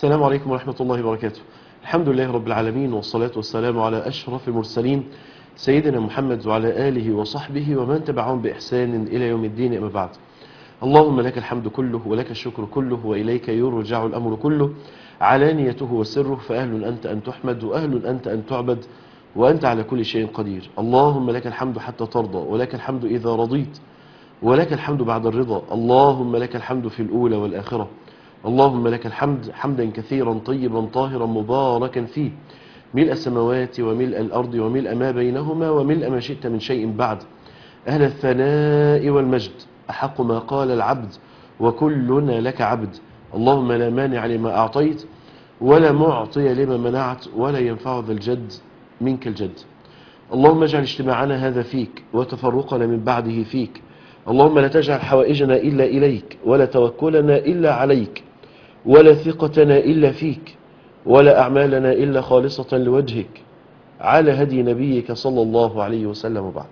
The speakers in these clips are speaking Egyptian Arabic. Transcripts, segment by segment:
السلام عليكم ورحمة الله وبركاته الحمد لله رب العالمين والصلاة والسلام على أشرف المرسلين سيدنا محمد وعلى آله وصحبه ومن تبعهم بإحسان إلى يوم الدين أما بعد اللهم لك الحمد كله ولك الشكر كله وإليك يرجع الأمر كله علانيته وسره فأهل أنت أن تحمد وأهل أنت أن تعبد وأنت على كل شيء قدير اللهم لك الحمد حتى ترضى ولك الحمد إذا رضيت ولك الحمد بعد الرضا اللهم لك الحمد في الأولى والآخرة اللهم لك الحمد حمدا كثيرا طيبا طاهرا مباركا فيه ملء السماوات وملء الأرض وملء ما بينهما وملء ما شئت من شيء بعد أهل الثناء والمجد أحق ما قال العبد وكلنا لك عبد اللهم لا مانع لما أعطيت ولا معطي لما منعت ولا ينفع ذا الجد منك الجد اللهم اجعل اجتماعنا هذا فيك وتفرقنا من بعده فيك اللهم لا تجعل حوائجنا إلا إليك ولا توكلنا إلا عليك ولا ثقتنا إلا فيك ولا أعمالنا إلا خالصة لوجهك على هدي نبيك صلى الله عليه وسلم وبعد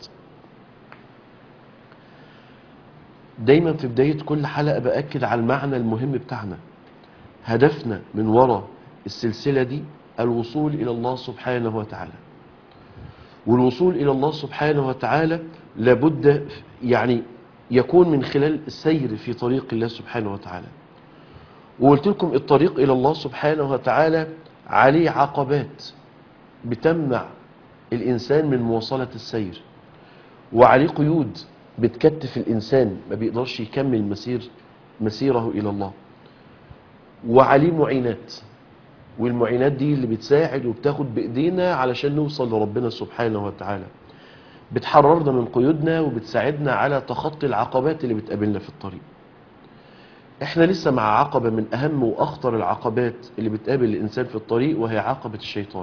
دايما في بداية كل حلقة بأكد على المعنى المهم بتاعنا هدفنا من وراء السلسلة دي الوصول إلى الله سبحانه وتعالى والوصول إلى الله سبحانه وتعالى لابد يعني يكون من خلال السير في طريق الله سبحانه وتعالى وقلت لكم الطريق إلى الله سبحانه وتعالى عليه عقبات بتمنع الإنسان من مواصلة السير وعليه قيود بتكتف الإنسان ما بيقدرش يكمل مسير مسيره إلى الله وعليه معينات والمعينات دي اللي بتساعد وبتاخد بإيدينا علشان نوصل لربنا سبحانه وتعالى بتحررنا من قيودنا وبتساعدنا على تخطي العقبات اللي بتقابلنا في الطريق احنا لسه مع عقبة من أهم وأخطر العقبات اللي بتقابل الإنسان في الطريق وهي عقبة الشيطان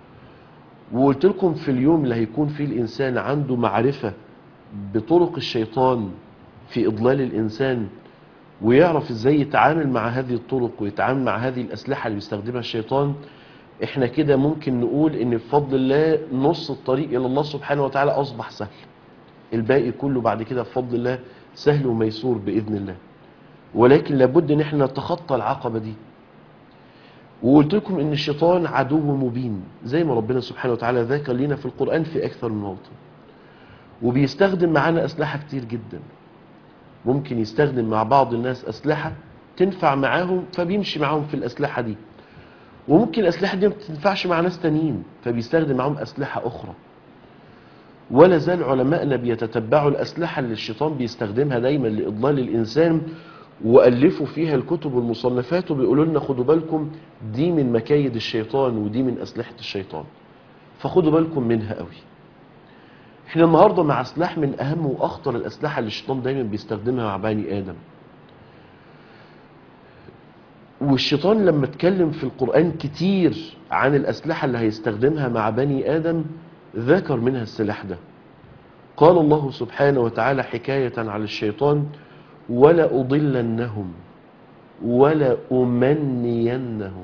وقلت لكم في اليوم اللي هيكون فيه الإنسان عنده معرفة بطرق الشيطان في إضلال الإنسان ويعرف ازاي يتعامل مع هذه الطرق ويتعامل مع هذه الأسلحة اللي بيستخدمها الشيطان احنا كده ممكن نقول ان بفضل الله نص الطريق الى الله سبحانه وتعالى اصبح سهل الباقي كله بعد كده بفضل الله سهل وميسور باذن الله ولكن لابد ان احنا نتخطى العقبة دي وقلت لكم ان الشيطان عدو مبين زي ما ربنا سبحانه وتعالى ذكر لنا في القرآن في اكثر من موطن وبيستخدم معانا اسلحة كتير جدا ممكن يستخدم مع بعض الناس اسلحة تنفع معاهم فبيمشي معاهم في الاسلحة دي وممكن الأسلحة دي ما بتنفعش مع ناس تانيين فبيستخدم معاهم أسلحة أخرى ولا زال علماءنا بيتتبعوا الأسلحة اللي الشيطان بيستخدمها دايما لإضلال الإنسان وألفوا فيها الكتب والمصنفات وبيقولوا لنا خدوا بالكم دي من مكايد الشيطان ودي من أسلحة الشيطان فخدوا بالكم منها قوي احنا النهاردة مع سلاح من أهم وأخطر الأسلحة اللي الشيطان دايما بيستخدمها مع بني آدم والشيطان لما اتكلم في القرآن كتير عن الأسلحة اللي هيستخدمها مع بني آدم ذكر منها السلاح ده قال الله سبحانه وتعالى حكاية على الشيطان ولا أضلنهم ولا أمنينهم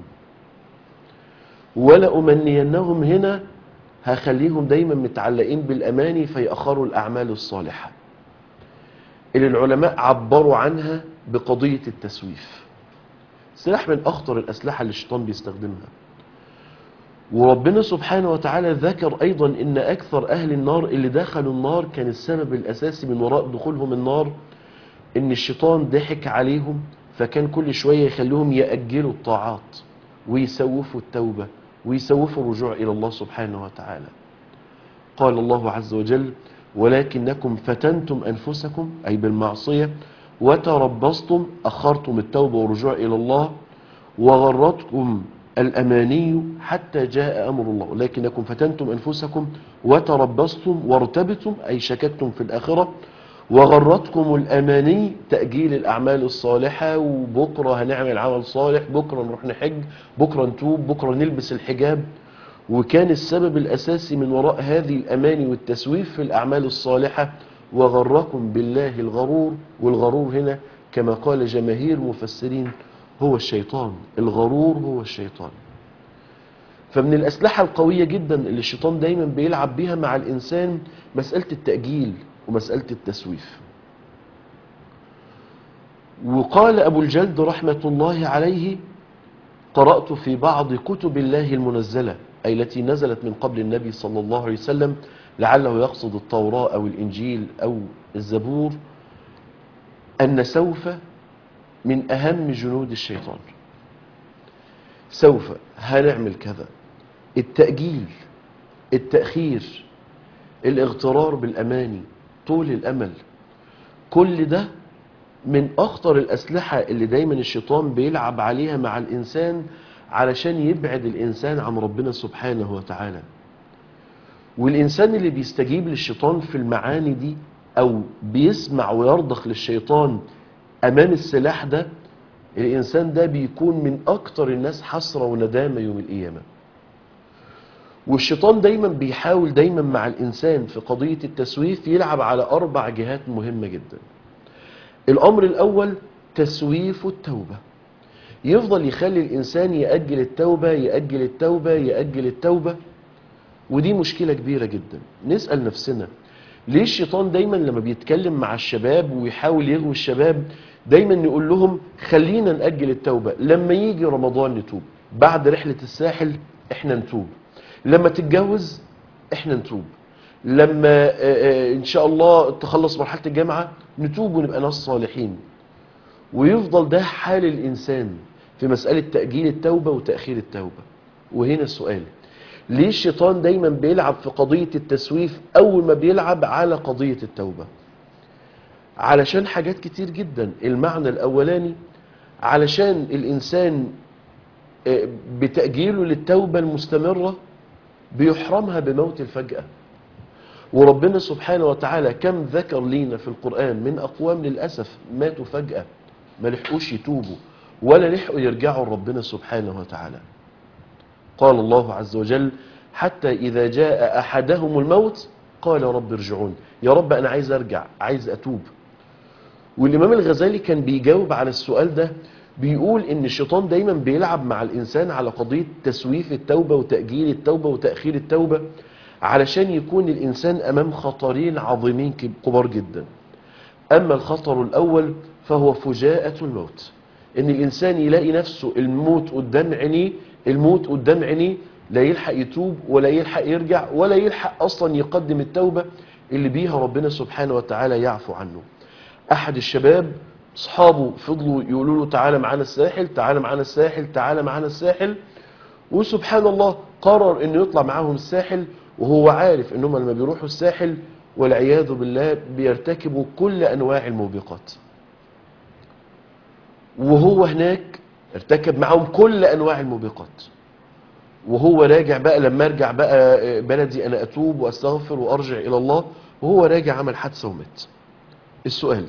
ولا أمنينهم هنا هخليهم دايما متعلقين بالأماني فيأخروا الأعمال الصالحة اللي العلماء عبروا عنها بقضية التسويف سلاح من أخطر الأسلحة اللي الشيطان بيستخدمها وربنا سبحانه وتعالى ذكر أيضا إن أكثر أهل النار اللي دخلوا النار كان السبب الأساسي من وراء دخولهم النار إن الشيطان ضحك عليهم فكان كل شوية يخليهم يأجلوا الطاعات ويسوفوا التوبة ويسوفوا الرجوع إلى الله سبحانه وتعالى قال الله عز وجل ولكنكم فتنتم أنفسكم أي بالمعصية وتربصتم أخرتم التوبة والرجوع إلى الله وغرتكم الأماني حتى جاء أمر الله لكنكم فتنتم أنفسكم وتربصتم وارتبتم أي شككتم في الآخرة وغرتكم الأماني تأجيل الأعمال الصالحة وبكرة هنعمل عمل صالح بكرة نروح نحج بكرة نتوب بكرة نلبس الحجاب وكان السبب الأساسي من وراء هذه الأماني والتسويف في الأعمال الصالحة وغركم بالله الغرور والغرور هنا كما قال جماهير مفسرين هو الشيطان الغرور هو الشيطان فمن الأسلحة القوية جدا اللي الشيطان دايما بيلعب بيها مع الإنسان مسألة التأجيل ومسألة التسويف وقال أبو الجلد رحمة الله عليه قرأت في بعض كتب الله المنزلة أي التي نزلت من قبل النبي صلى الله عليه وسلم لعله يقصد التوراة أو الإنجيل أو الزبور أن سوف من أهم جنود الشيطان سوف هنعمل كذا التأجيل التأخير الاغترار بالأماني طول الأمل كل ده من أخطر الأسلحة اللي دايما الشيطان بيلعب عليها مع الإنسان علشان يبعد الإنسان عن ربنا سبحانه وتعالى والإنسان اللي بيستجيب للشيطان في المعاني دي أو بيسمع ويرضخ للشيطان أمام السلاح ده الإنسان ده بيكون من أكتر الناس حسرة وندامة يوم القيامة والشيطان دايما بيحاول دايما مع الإنسان في قضية التسويف يلعب على أربع جهات مهمة جدا الأمر الأول تسويف التوبة يفضل يخلي الإنسان يأجل التوبة يأجل التوبة يأجل التوبة ودي مشكلة كبيرة جدا نسأل نفسنا ليه الشيطان دايما لما بيتكلم مع الشباب ويحاول يغوي الشباب دايما يقول لهم خلينا نأجل التوبة لما يجي رمضان نتوب بعد رحلة الساحل احنا نتوب لما تتجوز احنا نتوب لما آه، آه، ان شاء الله تخلص مرحلة الجامعة نتوب ونبقى ناس صالحين ويفضل ده حال الإنسان في مسألة تأجيل التوبة وتأخير التوبة وهنا السؤال ليه الشيطان دايما بيلعب في قضية التسويف أول ما بيلعب على قضية التوبة علشان حاجات كتير جدا المعنى الأولاني علشان الإنسان آه، بتأجيله للتوبة المستمرة بيحرمها بموت الفجأة وربنا سبحانه وتعالى كم ذكر لينا في القرآن من أقوام للأسف ماتوا فجأة ما لحقوش يتوبوا ولا لحقوا يرجعوا لربنا سبحانه وتعالى قال الله عز وجل حتى إذا جاء أحدهم الموت قال رب ارجعون يا رب أنا عايز أرجع عايز أتوب والإمام الغزالي كان بيجاوب على السؤال ده بيقول إن الشيطان دايما بيلعب مع الإنسان على قضية تسويف التوبة وتأجيل التوبة وتأخير التوبة علشان يكون الإنسان أمام خطرين عظيمين كب- كبار جدا أما الخطر الأول فهو فجاءة الموت إن الإنسان يلاقي نفسه الموت قدام عينيه الموت قدام عينيه لا يلحق يتوب ولا يلحق يرجع ولا يلحق أصلا يقدم التوبة اللي بيها ربنا سبحانه وتعالى يعفو عنه أحد الشباب أصحابه فضلوا يقولوا له تعالى معانا الساحل تعالى معانا الساحل تعالى معانا الساحل وسبحان الله قرر انه يطلع معاهم الساحل وهو عارف انهم لما بيروحوا الساحل والعياذ بالله بيرتكبوا كل انواع الموبقات وهو هناك ارتكب معاهم كل انواع الموبقات وهو راجع بقى لما ارجع بقى بلدي انا اتوب واستغفر وارجع الى الله وهو راجع عمل حادثه ومات السؤال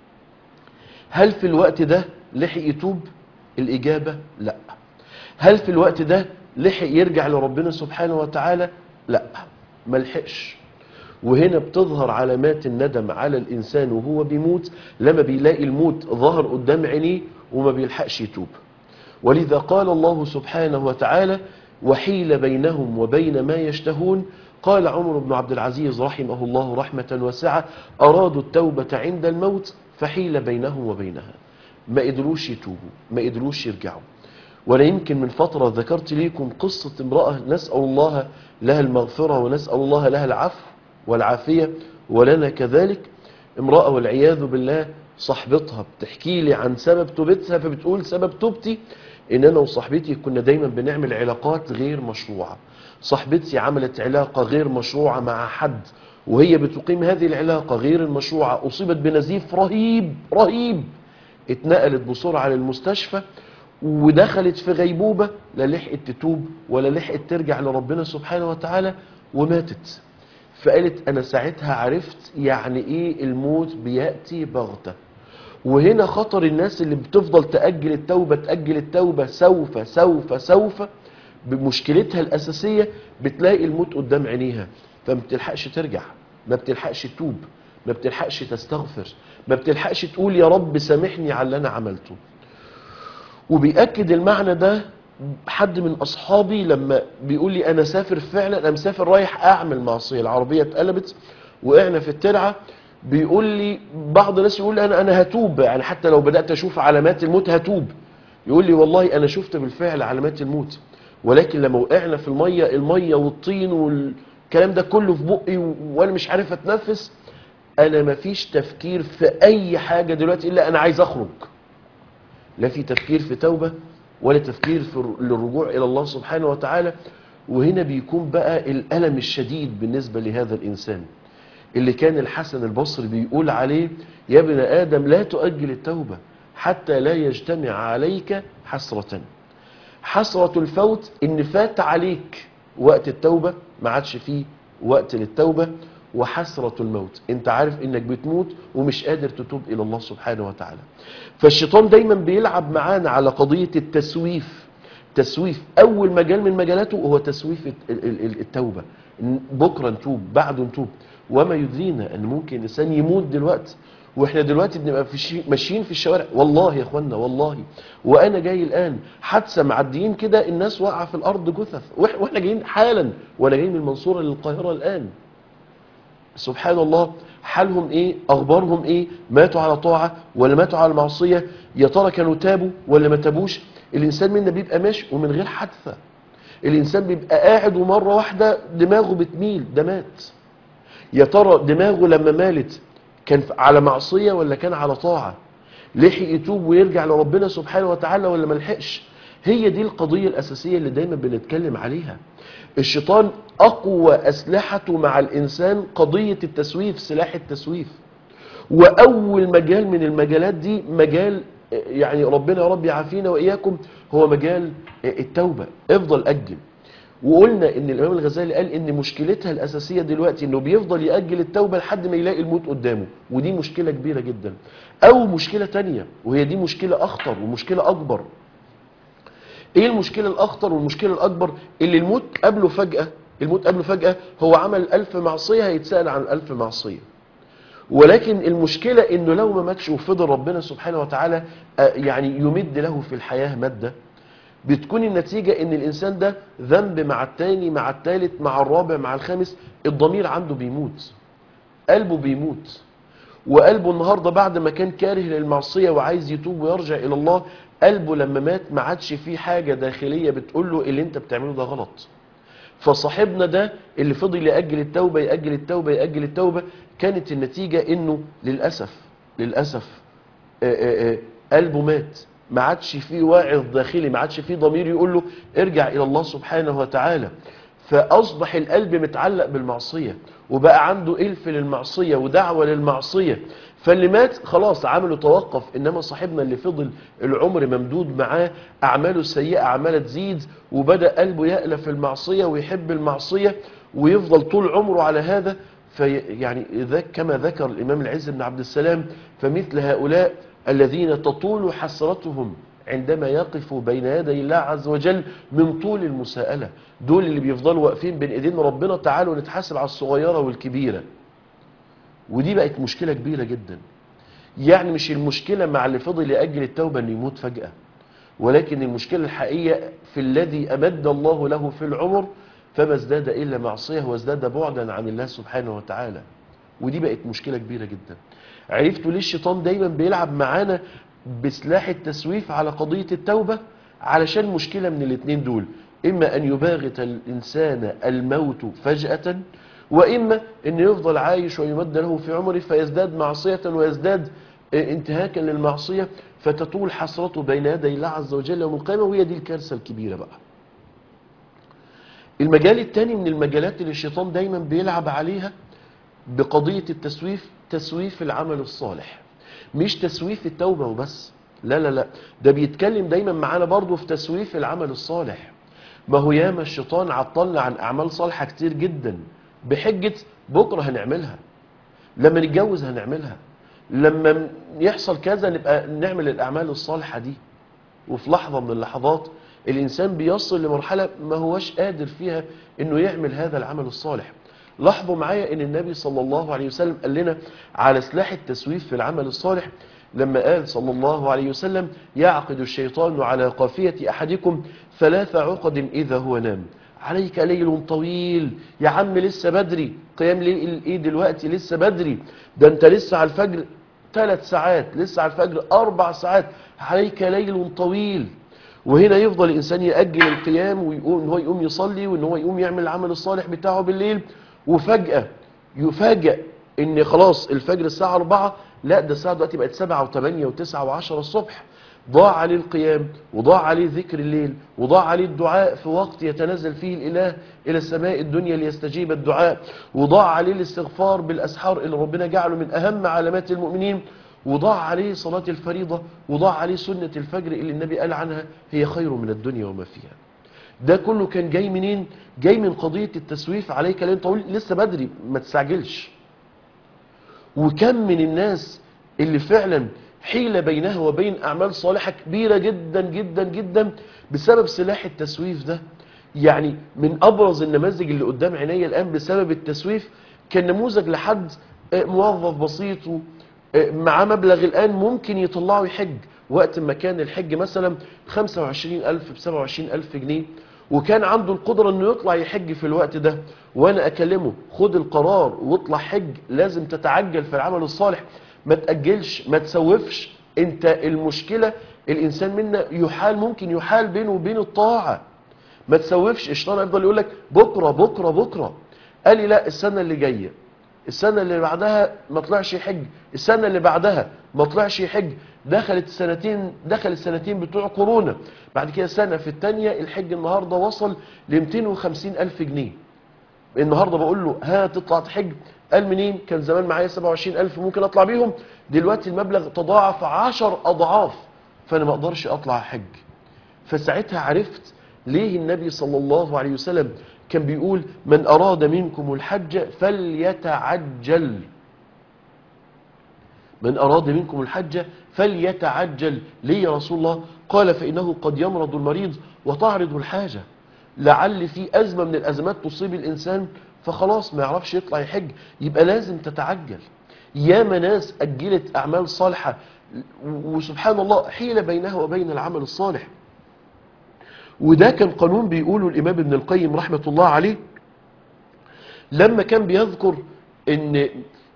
هل في الوقت ده لحق يتوب الاجابه لا هل في الوقت ده لحق يرجع لربنا سبحانه وتعالى لا ما لحقش وهنا بتظهر علامات الندم على الإنسان وهو بيموت لما بيلاقي الموت ظهر قدام عينيه وما بيلحقش يتوب ولذا قال الله سبحانه وتعالى وحيل بينهم وبين ما يشتهون قال عمر بن عبد العزيز رحمه الله رحمة واسعة أرادوا التوبة عند الموت فحيل بينهم وبينها ما قدروش يتوبوا ما قدروش يرجعوا ولا يمكن من فترة ذكرت ليكم قصة امرأة نسأل الله لها المغفرة ونسأل الله لها العفو والعافية ولنا كذلك امرأة والعياذ بالله صاحبتها بتحكي لي عن سبب توبتها فبتقول سبب توبتي ان انا وصاحبتي كنا دايما بنعمل علاقات غير مشروعة صاحبتي عملت علاقة غير مشروعة مع حد وهي بتقيم هذه العلاقة غير المشروعة أصيبت بنزيف رهيب رهيب اتنقلت بسرعة للمستشفى ودخلت في غيبوبة لا لحقت تتوب ولا لحقت ترجع لربنا سبحانه وتعالى وماتت فقالت أنا ساعتها عرفت يعني إيه الموت بيأتي بغتة وهنا خطر الناس اللي بتفضل تأجل التوبة تأجل التوبة سوف سوف سوف بمشكلتها الأساسية بتلاقي الموت قدام عينيها فما بتلحقش ترجع ما بتلحقش تتوب ما بتلحقش تستغفر ما بتلحقش تقول يا رب سامحني على اللي أنا عملته وبيأكد المعنى ده حد من أصحابي لما بيقول لي أنا سافر فعلا أنا مسافر رايح أعمل معصية العربية اتقلبت وقعنا في الترعة بيقول لي بعض الناس يقول لي أنا أنا هتوب يعني حتى لو بدأت أشوف علامات الموت هتوب يقول لي والله انا شفت بالفعل علامات الموت ولكن لما وقعنا في الميه الميه والطين والكلام ده كله في بقي و- وانا مش عارف اتنفس انا مفيش تفكير في اي حاجه دلوقتي الا انا عايز اخرج لا في تفكير في توبه ولا تفكير في الر- للرجوع الى الله سبحانه وتعالى وهنا بيكون بقى الالم الشديد بالنسبه لهذا الانسان اللي كان الحسن البصري بيقول عليه يا ابن آدم لا تؤجل التوبة حتى لا يجتمع عليك حسرة حسرة الفوت إن فات عليك وقت التوبة ما عادش فيه وقت للتوبة وحسرة الموت انت عارف انك بتموت ومش قادر تتوب الى الله سبحانه وتعالى فالشيطان دايما بيلعب معانا على قضية التسويف تسويف اول مجال من مجالاته هو تسويف الت- ال- ال- التوبة إن بكرة نتوب بعده نتوب وما يدرينا ان ممكن انسان يموت دلوقتي واحنا دلوقتي بنبقى في شي- ماشيين في الشوارع والله يا اخوانا والله وانا جاي الان حادثه معديين كده الناس واقعه في الارض جثث وإح- واحنا جايين حالا وانا جاي من المنصوره للقاهره الان سبحان الله حالهم ايه اخبارهم ايه ماتوا على طاعه ولا ماتوا على معصيه يا ترى كانوا تابوا ولا ما تابوش الانسان منا بيبقى ماشي ومن غير حادثه الانسان بيبقى قاعد ومره واحده دماغه بتميل ده مات يا ترى دماغه لما مالت كان على معصيه ولا كان على طاعه لحق يتوب ويرجع لربنا سبحانه وتعالى ولا ما لحقش هي دي القضيه الاساسيه اللي دايما بنتكلم عليها الشيطان اقوى اسلحته مع الانسان قضيه التسويف سلاح التسويف واول مجال من المجالات دي مجال يعني ربنا يا رب يعافينا واياكم هو مجال التوبه افضل اجل وقلنا ان الامام الغزالي قال ان مشكلتها الاساسيه دلوقتي انه بيفضل ياجل التوبه لحد ما يلاقي الموت قدامه ودي مشكله كبيره جدا او مشكله تانية وهي دي مشكله اخطر ومشكله اكبر ايه المشكله الاخطر والمشكله الاكبر اللي الموت قبله فجاه الموت قبله فجاه هو عمل ألف معصيه هيتسال عن ألف معصيه ولكن المشكلة انه لو ما ماتش وفضل ربنا سبحانه وتعالى آه، يعني يمد له في الحياة مادة بتكون النتيجة ان الانسان ده ذنب مع التاني مع التالت مع الرابع مع الخامس الضمير عنده بيموت قلبه بيموت وقلبه النهاردة بعد ما كان كاره للمعصية وعايز يتوب ويرجع الى الله قلبه لما مات ما عادش فيه حاجة داخلية بتقول له اللي انت بتعمله ده غلط فصاحبنا ده اللي فضل يأجل التوبة يأجل التوبة يأجل التوبة كانت النتيجة انه للأسف للأسف آه، آه، آه، قلبه مات ما عادش فيه واعظ داخلي ما عادش فيه ضمير يقول له ارجع إلى الله سبحانه وتعالى فأصبح القلب متعلق بالمعصية وبقى عنده إلف للمعصية ودعوة للمعصية فاللي مات خلاص عمله توقف إنما صاحبنا اللي فضل العمر ممدود معاه أعماله السيئة عمالة تزيد وبدأ قلبه يألف المعصية ويحب المعصية ويفضل طول عمره على هذا في يعني ذاك كما ذكر الإمام العز بن عبد السلام فمثل هؤلاء الذين تطول حسرتهم عندما يقفوا بين يدي الله عز وجل من طول المساءلة دول اللي بيفضلوا واقفين بين ايدين ربنا تعالوا نتحاسب على الصغيرة والكبيرة ودي بقت مشكلة كبيرة جدا يعني مش المشكلة مع اللي فضل يأجل التوبة انه يموت فجأة ولكن المشكلة الحقيقية في الذي أمد الله له في العمر فما ازداد إلا معصية وازداد بعدا عن الله سبحانه وتعالى ودي بقت مشكلة كبيرة جدا عرفتوا ليه الشيطان دايما بيلعب معانا بسلاح التسويف على قضية التوبة علشان مشكلة من الاتنين دول إما أن يباغت الإنسان الموت فجأة وإما أن يفضل عايش ويمد له في عمره فيزداد معصية ويزداد آه، انتهاكا للمعصية فتطول حسرته بين يدي الله عز وجل يوم القيامة وهي دي الكارثة الكبيرة بقى المجال الثاني من المجالات اللي الشيطان دايما بيلعب عليها بقضية التسويف تسويف العمل الصالح مش تسويف التوبة وبس لا لا لا ده بيتكلم دايما معانا برضو في تسويف العمل الصالح ما هو ياما الشيطان عطلنا عن أعمال صالحة كتير جدا بحجة بكرة هنعملها لما نتجوز هنعملها لما يحصل كذا نبقى نعمل الأعمال الصالحة دي وفي لحظة من اللحظات الإنسان بيصل لمرحلة ما هوش قادر فيها إنه يعمل هذا العمل الصالح لاحظوا معايا إن النبي صلى الله عليه وسلم قال لنا على سلاح التسويف في العمل الصالح لما قال صلى الله عليه وسلم يعقد الشيطان على قافية أحدكم ثلاث عقد إذا هو نام عليك ليل طويل يا عم لسه بدري قيام ليل ايه دلوقتي لسه بدري ده انت لسه على الفجر ثلاث ساعات لسه على الفجر أربع ساعات عليك ليل طويل وهنا يفضل الإنسان يأجل القيام ويقوم إن هو يقوم يصلي وإن هو يقوم يعمل العمل الصالح بتاعه بالليل وفجأة يفاجأ إن خلاص الفجر الساعة 4 لا ده الساعة دلوقتي بقت 7 و8 و9 و10 الصبح ضاع عليه القيام وضاع عليه ذكر الليل وضاع عليه الدعاء في وقت يتنزل فيه الإله إلى السماء الدنيا ليستجيب الدعاء وضاع عليه الاستغفار بالأسحار اللي ربنا جعله من أهم علامات المؤمنين وضاع عليه صلاة الفريضة وضاع عليه سنة الفجر اللي النبي قال عنها هي خير من الدنيا وما فيها ده كله كان جاي منين جاي من قضية التسويف عليك لان طويل لسه بدري ما تستعجلش وكم من الناس اللي فعلا حيلة بينها وبين أعمال صالحة كبيرة جدا جدا جدا بسبب سلاح التسويف ده يعني من أبرز النماذج اللي قدام عيني الآن بسبب التسويف كان نموذج لحد آه، موظف بسيط و- آه، معاه مبلغ الآن ممكن يطلعه يحج وقت ما كان الحج مثلا 25000 ب 27000 جنيه وكان عنده القدرة انه يطلع يحج في الوقت ده وانا اكلمه خد القرار واطلع حج لازم تتعجل في العمل الصالح ما تأجلش ما تسوفش انت المشكلة الانسان منا يحال ممكن يحال بينه وبين الطاعة ما تسوفش الشيطان يفضل يقول لك بكرة بكرة بكرة قال لي لا السنة اللي جاية السنة اللي بعدها ما طلعش يحج السنة اللي بعدها ما طلعش يحج دخلت السنتين دخل السنتين بتوع كورونا بعد كده سنة في التانية الحج النهاردة وصل ل 250 ألف جنيه النهاردة بقول له ها تطلع تحج قال منين كان زمان معايا 27 ألف ممكن أطلع بيهم دلوقتي المبلغ تضاعف 10 أضعاف فأنا ما أقدرش أطلع حج فساعتها عرفت ليه النبي صلى الله عليه وسلم كان بيقول من أراد منكم الحج فليتعجل من أراد منكم الحج فليتعجل ليه يا رسول الله قال فإنه قد يمرض المريض وتعرض الحاجة لعل في أزمة من الأزمات تصيب الإنسان فخلاص ما يعرفش يطلع يحج يبقى لازم تتعجل ياما ناس أجلت أعمال صالحة وسبحان الله حيلة بينها وبين العمل الصالح وده كان قانون بيقوله الإمام ابن القيم رحمة الله عليه لما كان بيذكر ان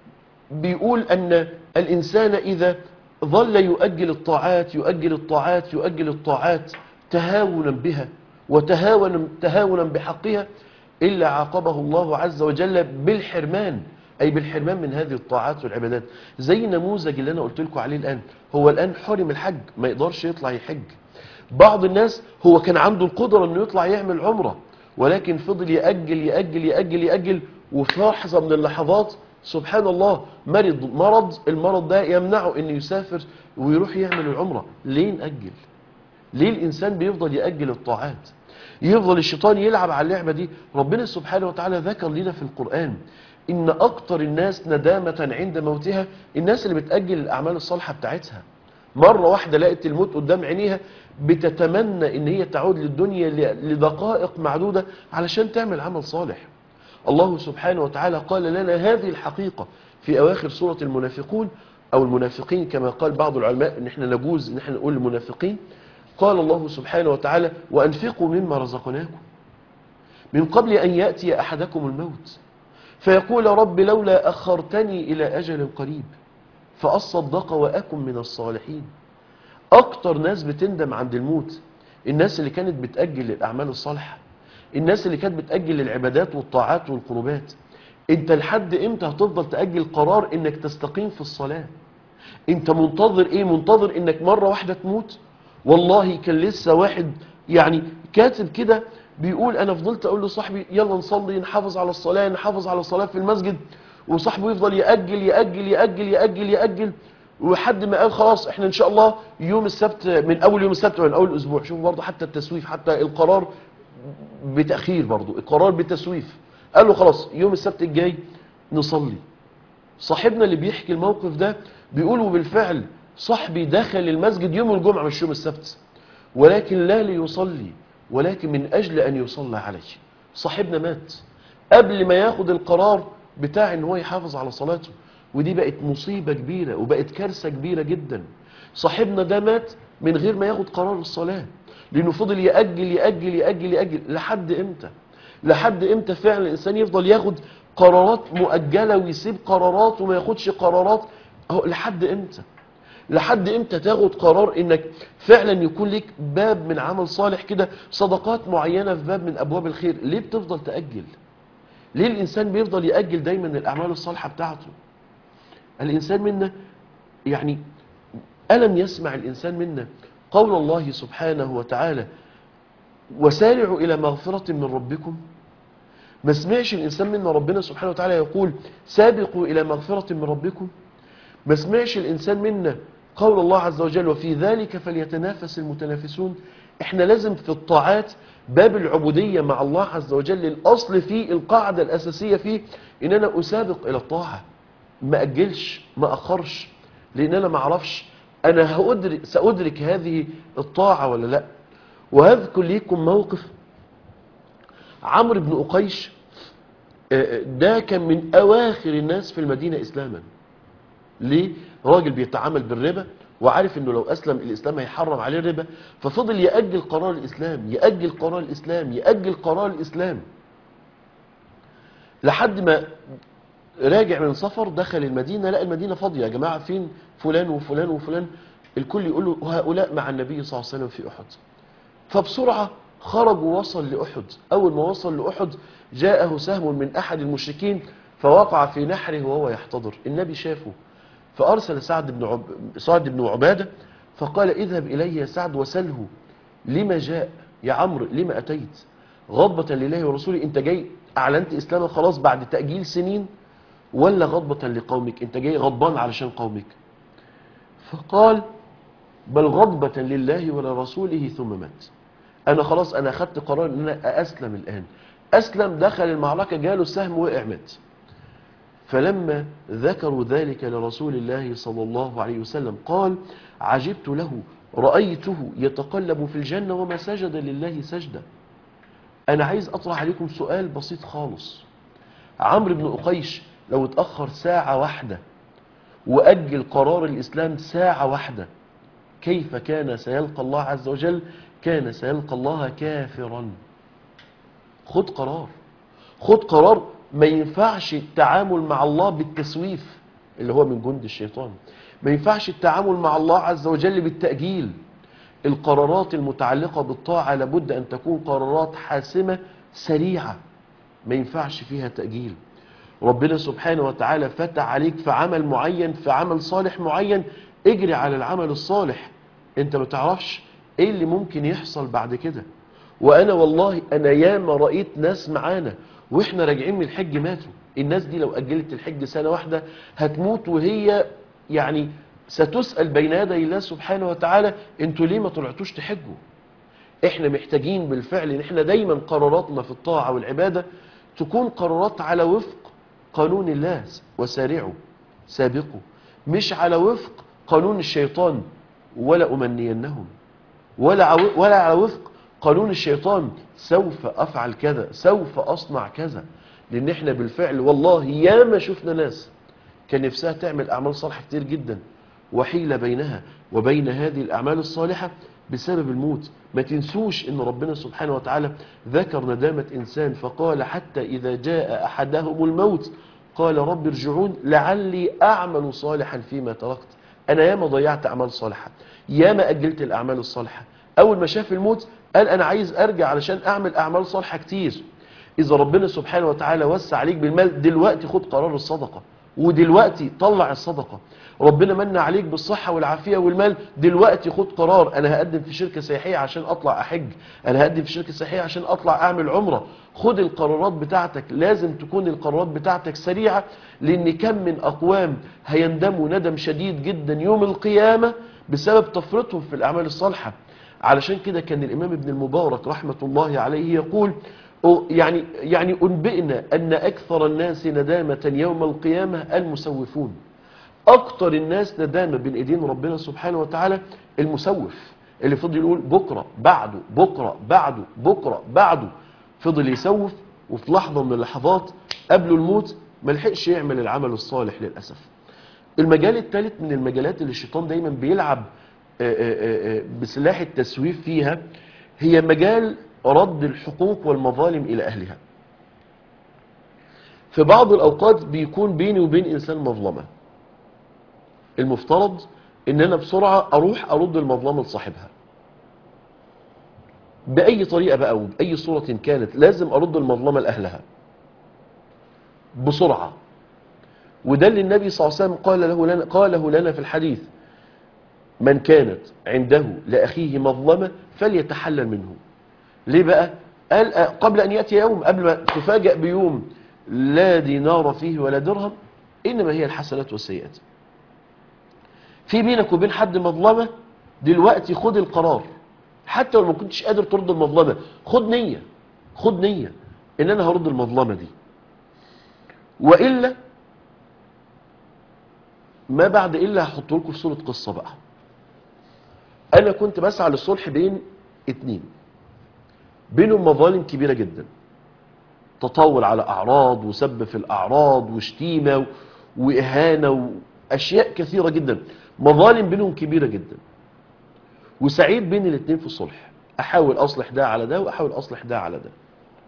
بيقول أن الإنسان إذا ظل يؤجل الطاعات يؤجل الطاعات يؤجل الطاعات تهاونا بها وتهاونا تهاونا بحقها إلا عاقبه الله عز وجل بالحرمان أي بالحرمان من هذه الطاعات والعبادات زي النموذج اللي أنا قلت لكم عليه الآن هو الآن حرم الحج ما يقدرش يطلع يحج بعض الناس هو كان عنده القدرة أنه يطلع يعمل عمرة ولكن فضل يأجل يأجل يأجل يأجل وفي لحظة من اللحظات سبحان الله مرض مرض المرض ده يمنعه انه يسافر ويروح يعمل العمرة ليه نأجل ليه الإنسان بيفضل يأجل الطاعات يفضل الشيطان يلعب على اللعبة دي ربنا سبحانه وتعالى ذكر لنا في القرآن إن أكتر الناس ندامة عند موتها الناس اللي بتأجل الأعمال الصالحة بتاعتها مرة واحدة لقت الموت قدام عينيها بتتمنى ان هي تعود للدنيا ل- لدقائق معدودة علشان تعمل عمل صالح الله سبحانه وتعالى قال لنا هذه الحقيقة في أواخر سورة المنافقون أو المنافقين كما قال بعض العلماء ان احنا نجوز ان احنا نقول المنافقين قال الله سبحانه وتعالى وأنفقوا مما رزقناكم من قبل أن يأتي أحدكم الموت فيقول رب لولا أخرتني إلى أجل قريب فأصدق وأكن من الصالحين أكتر ناس بتندم عند الموت الناس اللي كانت بتأجل الأعمال الصالحة الناس اللي كانت بتأجل العبادات والطاعات والقربات انت لحد امتى هتفضل تأجل قرار انك تستقيم في الصلاة انت منتظر ايه منتظر انك مرة واحدة تموت والله كان لسه واحد يعني كاتب كده بيقول انا فضلت اقول لصاحبي يلا نصلي نحافظ على الصلاة نحافظ على الصلاة في المسجد وصاحبه يفضل يأجل يأجل يأجل يأجل يأجل وحد ما قال خلاص احنا ان شاء الله يوم السبت من اول يوم السبت من اول الاسبوع شوف برضه حتى التسويف حتى القرار بتأخير برضه القرار بتسويف قال له خلاص يوم السبت الجاي نصلي صاحبنا اللي بيحكي الموقف ده بيقول وبالفعل صاحبي دخل المسجد يوم الجمعة مش يوم السبت ولكن لا ليصلي ولكن من أجل أن يصلى عليه صاحبنا مات قبل ما ياخد القرار بتاع ان هو يحافظ على صلاته ودي بقت مصيبة كبيرة وبقت كارثة كبيرة جدا صاحبنا ده مات من غير ما ياخد قرار الصلاة لأنه فضل يأجل يأجل يأجل يأجل لحد إمتى لحد إمتى فعلا الإنسان يفضل ياخد قرارات مؤجلة ويسيب قرارات وما ياخدش قرارات اهو لحد امتى لحد امتى تاخد قرار انك فعلا يكون لك باب من عمل صالح كده صدقات معينة في باب من ابواب الخير ليه بتفضل تأجل ليه الانسان بيفضل يأجل دايما الاعمال الصالحة بتاعته الانسان منا يعني ألم يسمع الإنسان منا قول الله سبحانه وتعالى وسارعوا إلى مغفرة من ربكم ما سمعش الإنسان منا ربنا سبحانه وتعالى يقول سابقوا إلى مغفرة من ربكم ما سمعش الإنسان منا قول الله عز وجل وفي ذلك فليتنافس المتنافسون احنا لازم في الطاعات باب العبودية مع الله عز وجل الأصل فيه القاعدة الأساسية فيه إن أنا أسابق إلى الطاعة ما أجلش ما أخرش لأن أنا ما أعرفش أنا هأدرك سأدرك هذه الطاعة ولا لا وهذكر ليكم موقف عمرو بن أقيش آه، ده كان من أواخر الناس في المدينة إسلاما ليه؟ راجل بيتعامل بالربا وعارف انه لو اسلم الاسلام هيحرم عليه الربا ففضل يأجل قرار الاسلام يأجل قرار الاسلام يأجل قرار الاسلام لحد ما راجع من سفر دخل المدينة لقى المدينة فاضية يا جماعة فين فلان وفلان وفلان الكل يقول له هؤلاء مع النبي صلى الله عليه وسلم في أحد فبسرعة خرج ووصل لأحد أول ما وصل لأحد جاءه سهم من أحد المشركين فوقع في نحره وهو يحتضر النبي شافه فأرسل سعد بن, عب... سعد بن عبادة فقال اذهب إليه يا سعد وسله لما جاء يا عمرو لما أتيت غضبة لله ورسوله انت جاي اعلنت اسلامك خلاص بعد تأجيل سنين ولا غضبة لقومك انت جاي غضبان علشان قومك فقال بل غضبة لله ولرسوله ثم مات انا خلاص انا اخدت قرار ان انا اسلم الان اسلم دخل المعركة جاله السهم وقع مات فلما ذكروا ذلك لرسول الله صلى الله عليه وسلم قال عجبت له رأيته يتقلب في الجنة وما سجد لله سجدة أنا عايز أطرح عليكم سؤال بسيط خالص عمرو بن أقيش لو اتأخر ساعة واحدة وأجل قرار الإسلام ساعة واحدة كيف كان سيلقى الله عز وجل كان سيلقى الله كافرا خد قرار خد قرار ما ينفعش التعامل مع الله بالتسويف اللي هو من جند الشيطان ما ينفعش التعامل مع الله عز وجل بالتأجيل القرارات المتعلقة بالطاعة لابد أن تكون قرارات حاسمة سريعة ما ينفعش فيها تأجيل ربنا سبحانه وتعالى فتح عليك في عمل معين في عمل صالح معين اجري على العمل الصالح انت ما تعرفش ايه اللي ممكن يحصل بعد كده وانا والله انا ياما رأيت ناس معانا واحنا راجعين من الحج ماتوا الناس دي لو اجلت الحج سنة واحدة هتموت وهي يعني ستسأل بين يدي الله سبحانه وتعالى انتوا ليه ما طلعتوش تحجوا احنا محتاجين بالفعل ان احنا دايما قراراتنا في الطاعة والعبادة تكون قرارات على وفق قانون الله وسارعوا سابقوا مش على وفق قانون الشيطان ولا أمنينهم ولا عو- ولا على وفق قانون الشيطان سوف أفعل كذا سوف أصنع كذا لأن احنا بالفعل والله ياما شفنا ناس كان نفسها تعمل أعمال صالحة كتير جدا وحيل بينها وبين هذه الأعمال الصالحة بسبب الموت ما تنسوش ان ربنا سبحانه وتعالى ذكر ندامة انسان فقال حتى اذا جاء احدهم الموت قال رب ارجعون لعلي اعمل صالحا فيما تركت انا ياما ضيعت اعمال صالحة ياما اجلت الاعمال الصالحة اول ما شاف الموت قال انا عايز ارجع علشان اعمل اعمال صالحة كتير اذا ربنا سبحانه وتعالى وسع عليك بالمال دلوقتي خد قرار الصدقة ودلوقتي طلع الصدقة ربنا من عليك بالصحة والعافية والمال دلوقتي خد قرار انا هقدم في شركة سياحية عشان اطلع احج انا هقدم في شركة سياحية عشان اطلع اعمل عمرة خد القرارات بتاعتك لازم تكون القرارات بتاعتك سريعة لان كم من اقوام هيندموا ندم شديد جدا يوم القيامة بسبب تفرطهم في الاعمال الصالحة علشان كده كان الامام ابن المبارك رحمة الله عليه يقول أو- يعني يعني انبئنا ان اكثر الناس ندامة يوم القيامة المسوفون اكتر الناس ندامة بين ايدين ربنا سبحانه وتعالى المسوف اللي فضل يقول بكرة بعده بكرة بعده بكرة بعده فضل يسوف وفي لحظة من اللحظات قبل الموت ما لحقش يعمل العمل الصالح للأسف المجال الثالث من المجالات اللي الشيطان دايما بيلعب آه، آه، آه، بسلاح التسويف فيها هي مجال رد الحقوق والمظالم إلى أهلها في بعض الأوقات بيكون بيني وبين إنسان مظلمة المفترض ان انا بسرعة اروح ارد المظلمة لصاحبها باي طريقة بقى وباي صورة كانت لازم ارد المظلمة لاهلها بسرعة وده اللي النبي صلى الله عليه وسلم قال له لنا, قاله لنا في الحديث من كانت عنده لأخيه مظلمة فليتحلل منه ليه بقى قال قبل أن يأتي يوم قبل ما تفاجأ بيوم لا دينار فيه ولا درهم إنما هي الحسنات والسيئات في بينك وبين حد مظلمة دلوقتي خد القرار حتى لو ما كنتش قادر ترد المظلمة خد نية خد نية إن أنا هرد المظلمة دي وإلا ما بعد إلا هحط لكم في صورة قصة بقى أنا كنت بسعى للصلح بين اتنين بينهم مظالم كبيرة جدا تطاول على أعراض وسب في الأعراض وشتيمة وإهانة وأشياء كثيرة جدا مظالم بينهم كبيرة جدا وسعيد بين الاتنين في الصلح أحاول أصلح ده على ده وأحاول أصلح ده على ده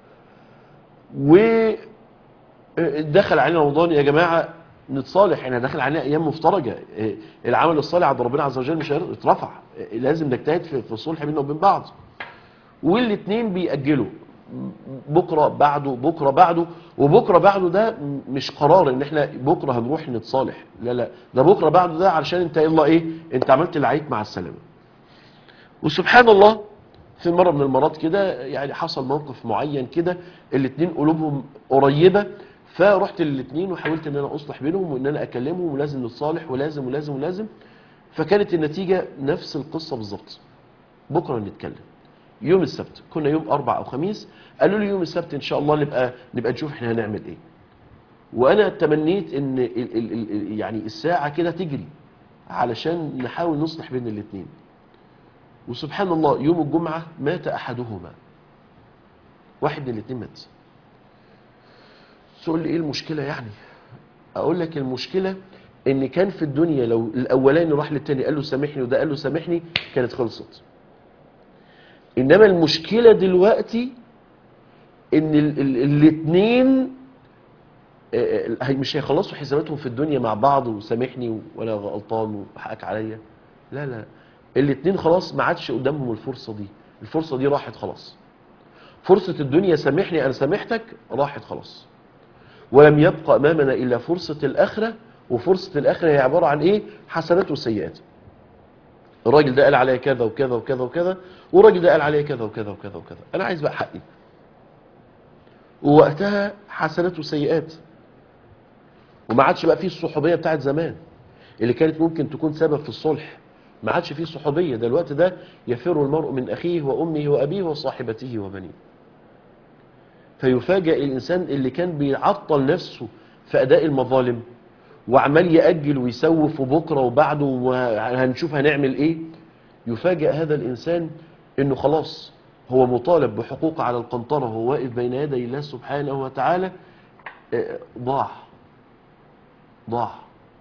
ودخل علينا رمضان يا جماعة نتصالح احنا داخل علينا ايام مفترجه إيه، العمل الصالح عند ربنا عز وجل مش هيرضى، اترفع إيه، لازم نجتهد في في الصلح بيننا وبين بعض والاثنين بيأجلوا بكره بعده بكره بعده وبكره بعده ده مش قرار ان احنا بكره هنروح نتصالح لا لا ده بكره بعده ده علشان انت يلا ايه انت عملت اللي عليك مع السلامه وسبحان الله في مرة من المرات كده يعني حصل موقف معين كده الاثنين قلوبهم قريبة فرحت للاثنين وحاولت ان انا اصلح بينهم وان انا اكلمهم ولازم نتصالح ولازم ولازم ولازم فكانت النتيجة نفس القصة بالظبط بكرة نتكلم يوم السبت كنا يوم اربع او خميس قالوا لي يوم السبت ان شاء الله نبقى نبقى نشوف احنا هنعمل ايه وانا تمنيت ان ال ال ال يعني الساعة كده تجري علشان نحاول نصلح بين الاثنين وسبحان الله يوم الجمعة مات احدهما واحد من الاثنين مات تقول لي ايه المشكلة يعني اقول لك المشكلة ان كان في الدنيا لو الاولاني راح للتاني قال له سامحني وده قال له سامحني كانت خلصت انما المشكلة دلوقتي ان الاثنين مش هيخلصوا حساباتهم في الدنيا مع بعض وسامحني ولا غلطان وحقك عليا لا لا الاثنين خلاص ما عادش قدامهم الفرصة دي الفرصة دي راحت خلاص فرصة الدنيا سامحني انا سامحتك راحت خلاص ولم يبقى امامنا الا فرصة الاخرة وفرصة الاخرة هي عبارة عن ايه حسنات وسيئات الراجل ده قال عليا كذا وكذا وكذا وكذا والراجل ده قال عليا كذا وكذا وكذا وكذا انا عايز بقى حقي ووقتها حسنات وسيئات وما عادش بقى فيه الصحوبيه بتاعت زمان اللي كانت ممكن تكون سبب في الصلح ما عادش فيه صحوبيه ده الوقت ده يفر المرء من اخيه وامه وابيه وصاحبته وبنيه فيفاجئ الانسان اللي كان بيعطل نفسه في اداء المظالم وعمال يأجل ويسوف وبكره وبعده وهنشوف هنعمل ايه يفاجئ هذا الانسان انه خلاص هو مطالب بحقوق على القنطرة وهو واقف بين يدي الله سبحانه وتعالى اه ضاع ضاع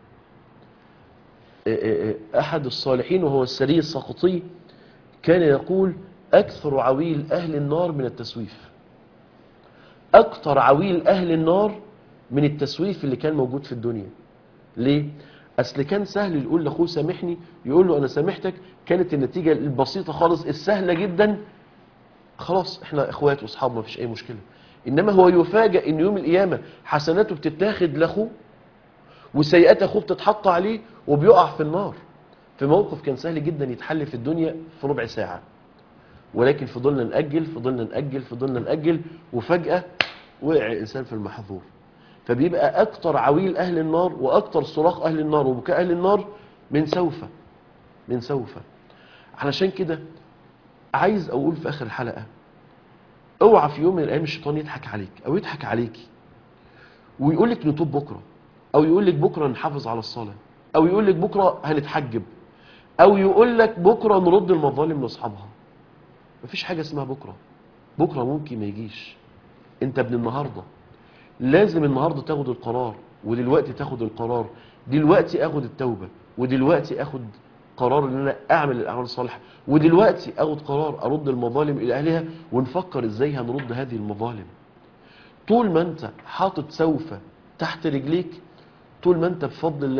اه اه احد الصالحين وهو السري السقطي كان يقول اكثر عويل اهل النار من التسويف اكثر عويل اهل النار من التسويف اللي كان موجود في الدنيا ليه اصل كان سهل يقول لاخوه سامحني يقول له انا سامحتك كانت النتيجه البسيطه خالص السهله جدا خلاص احنا اخوات واصحاب ما فيش اي مشكله انما هو يفاجئ ان يوم القيامه حسناته بتتاخد لاخوه وسيئات اخوه بتتحط عليه وبيقع في النار في موقف كان سهل جدا يتحل في الدنيا في ربع ساعه ولكن فضلنا نأجل فضلنا نأجل فضلنا نأجل وفجأة وقع الإنسان في المحظور فبيبقى أكتر عويل أهل النار وأكتر صراخ أهل النار وبكاء أهل النار من سوف من سوف علشان كده عايز أقول في آخر الحلقة اوعى في يوم من الأيام الشيطان يضحك عليك أو يضحك عليكي ويقول لك نتوب بكرة أو يقول لك بكرة نحافظ على الصلاة أو يقول لك بكرة هنتحجب أو يقول لك بكرة نرد المظالم لأصحابها مفيش حاجة اسمها بكرة بكرة ممكن ما يجيش انت ابن النهاردة لازم النهاردة تاخد القرار ودلوقتي تاخد القرار دلوقتي اخد التوبة ودلوقتي اخد قرار ان انا اعمل الاعمال الصالحة ودلوقتي اخد قرار ارد المظالم الى اهلها ونفكر ازاي هنرد هذه المظالم طول ما انت حاطط سوف تحت رجليك طول ما انت بفضل الله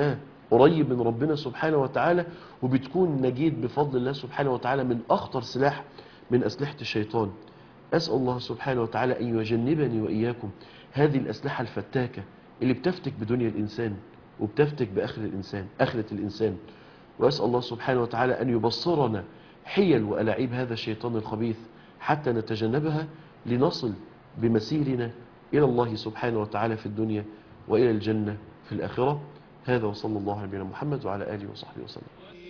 قريب من ربنا سبحانه وتعالى وبتكون نجيت بفضل الله سبحانه وتعالى من أخطر سلاح من أسلحة الشيطان أسأل الله سبحانه وتعالى أن يجنبني وإياكم هذه الأسلحة الفتاكة اللي بتفتك بدنيا الإنسان وبتفتك بآخر الإنسان آخرة الإنسان وأسأل الله سبحانه وتعالى أن يبصرنا حيل وألاعيب هذا الشيطان الخبيث حتى نتجنبها لنصل بمسيرنا إلى الله سبحانه وتعالى في الدنيا وإلى الجنة في الآخرة هذا وصلى الله على نبينا محمد وعلى آله وصحبه وسلم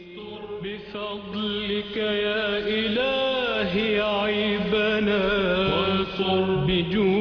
بفضلك يا إلهي عيبنا وانصر بجودك